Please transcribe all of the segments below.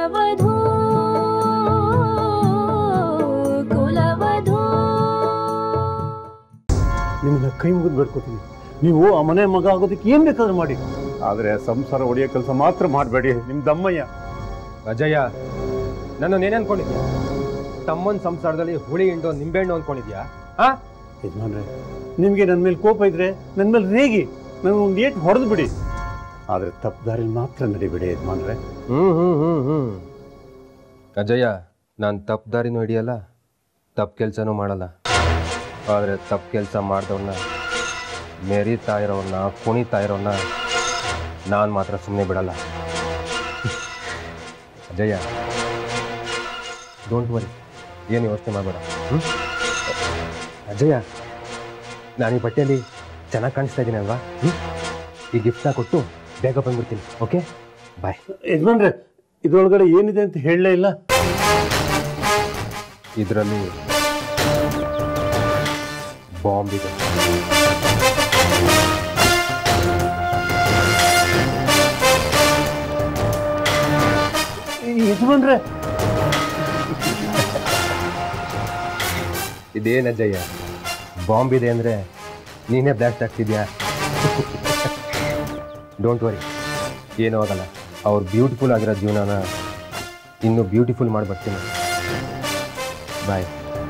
ಕುಲವಧೂ ಕುಲವಧೂ ನಿಮ್ಮನ್ನ ಕೈ ಮುಗಿದು ಬೇಡ್ಕೋತೀನಿ ನೀವು ಆ ಮನೆ ಮಗ ಆಗೋದಕ್ಕೆ ಏನ್ ಬೇಕಾದ್ರೂ ಮಾಡಿ ಆದ್ರೆ ಸಂಸಾರ ಒಡೆಯೋ ಕೆಲಸ ಮಾತ್ರ ಮಾಡಬೇಡಿ ನಿಮ್ ದಮ್ಮಯ್ಯ ಅಜಯ ನನ್ನ ಏನೇ ಅನ್ಕೊಂಡಿದ್ಯಾ ತಮ್ಮನ ಸಂಸಾರದಲ್ಲಿ ಹುಳಿ ಹಿಂಡು ನಿಂಬೆಹಣ್ಣು ಅನ್ಕೊಂಡಿದ್ಯಾ ಹಾ ಯಜಮಾನ್ರೆ ನಿಮ್ಗೆ ನನ್ನ ಮೇಲೆ ಕೋಪ ಇದ್ರೆ ನನ್ನ ಮೇಲೆ ರೇಗಿ ನನಗೆ ಒಂದು ಏಟ್ ಹೊಡೆದು ಬಿಡಿ ಆದ್ರೆ ತಪ್ಪು ದಾರಿಲಿ ಮಾತ್ರ ನಡಿಬೇಡಿ ಯಜಮಾನ್ರೆ ಹ್ಮ್ ಹ್ಮ್ ಹ್ಮ್ ಹ್ಮ್ ಅಜಯ ನಾನು ತಪ್ಪು ದಾರಿನೂ ಹಿಡಿಯಲ್ಲ ತಪ್ಪು ಕೆಲಸನೂ ಮಾಡಲ್ಲ ಆದರೆ ತಪ್ಪು ಕೆಲಸ ಮಾಡಿದವ್ರನ್ನ ಮೆರಿತಾ ಇರೋನ್ನ ಕುಣಿತಾ ಇರೋನ್ನ ನಾನು ಮಾತ್ರ ಸುಮ್ಮನೆ ಬಿಡಲ್ಲ ಅಜಯ ಡೋಂಟ್ ವರಿ ಏನು ಯೋಚನೆ ಮಾಡಬೇಡ ಹ್ಞೂ ಅಜಯ ನಾನು ಈ ಬಟ್ಟೆಯಲ್ಲಿ ಚೆನ್ನಾಗಿ ಕಾಣಿಸ್ತಾ ಇದ್ದೀನಿ ಅಲ್ವಾ ಹ್ಞೂ ಈ ಗಿಫ್ಟ್ನ ಕೊಟ್ಟು ಬೇಗ ಬಂದ್ಬಿಡ್ತೀನಿ ಓಕೆ ಬಾಯ್ ಯಜಮಾನ್ರೆ ಇದ್ರೊಳಗಡೆ ಏನಿದೆ ಅಂತ ಹೇಳಲೇ ಇಲ್ಲ ಇದರಲ್ಲಿ ಬಾಂಬ್ ಇದೆ ಯಜಮಾನ್ರೆ ಇದೇನಜ್ಜಯ್ಯ ಬಾಂಬ್ ಇದೆ ಅಂದರೆ ನೀನೇ ಬ್ಲಾಸ್ಟ್ ಆಗ್ತಿದ್ಯಾ ಡೋಂಟ್ ವರಿ ಏನೂ ಆಗಲ್ಲ ಅವ್ರು ಬ್ಯೂಟಿಫುಲ್ ಆಗಿರೋ ಜೀವನನ ಇನ್ನೂ ಬ್ಯೂಟಿಫುಲ್ ಮಾಡಿ ಬರ್ತೀನಿ ಬಾಯ್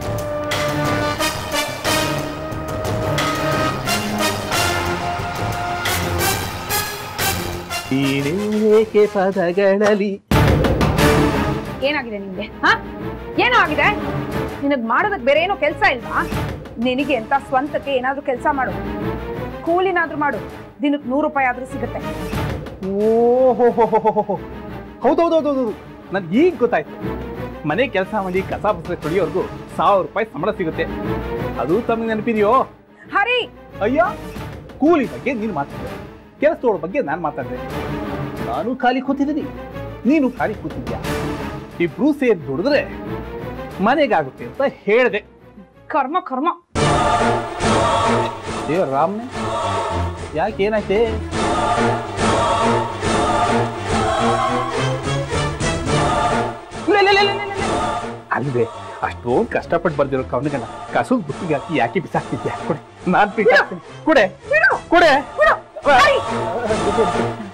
ಏಕೆ ಪದಗಳಲ್ಲಿ ಏನಾಗಿದೆ ನಿನ್ಗೆ ಹಾ ಏನೋ ಆಗಿದೆ ನಿನಗ್ ಮಾಡೋದಕ್ ಬೇರೆ ಏನೋ ಕೆಲಸ ಇಲ್ವಾ ನಿನಗೆ ಅಂತ ಸ್ವಂತಕ್ಕೆ ಏನಾದ್ರೂ ಕೆಲಸ ಮಾಡು ಕೂಲಿನಾದ್ರೂ ಮಾಡು ದಿನಕ್ಕೆ ನೂರು ರೂಪಾಯಿ ಆದ್ರೂ ಸಿಗುತ್ತೆ ಓಹೋ ಹೌದೌದೌದೌದು ನನ್ಗೆ ಈಗ ಗೊತ್ತಾಯ್ತು ಮನೆ ಕೆಲಸ ಮಾಡಿ ಕಸ ಬಸ ತೊಳೆಯೋರ್ಗು ಸಾವಿರ ರೂಪಾಯಿ ಸಂಬಳ ಸಿಗುತ್ತೆ ಅದು ತಮಗೆ ನೆನಪಿದೆಯೋ ಹರಿ ಅಯ್ಯೋ ಕೂಲಿ ಬಗ್ಗೆ ನೀನು ಮಾತಾಡಿದೆ ಕೆಲಸದೋಳ ಬಗ್ಗೆ ನಾನು ಮಾತಾಡಿದೆ ನಾನು ಖಾಲಿ ಕೂತಿದ್ದೀನಿ ನೀನು ಖಾಲಿ ಕೂತಿದ್ಯಾ ಇಬ್ರು ಸೇರಿ ದುಡಿದ್ರೆ ಮನೆಗಾಗುತ್ತೆ ಅಂತ ಹೇಳಿದೆ ಕರ್ಮ ಕರ್ಮ ಏ ರಾಮ್ನೆ ಯಾಕೆ ಏನಾಯ್ತೆ ಇಲ್ಲ, ಇಲ್ಲ, ಇಲ್ಲ, ಇಲ್ಲ, ಇಲ್ಲ, ಇಲ್ಲ. ಅಲ್ವೇ ಅಷ್ಟೊಂದು ಕಷ್ಟಪಟ್ಟು ಬರ್ದಿರೋ ಕವನಗಳನ್ನ ಕಸದ ಬುತ್ತಿಗೆ ಹಾಕಿ ಯಾಕೆ ಬಿಸಾಕ್ತಿದ್ಯಾ ಕೊಡೆ ನಾನ್ ಪಿಕ್ ಹಾಕ್ತೀನಿ ಕೊಡೆ ಕೊಡೆ ಹರಿ!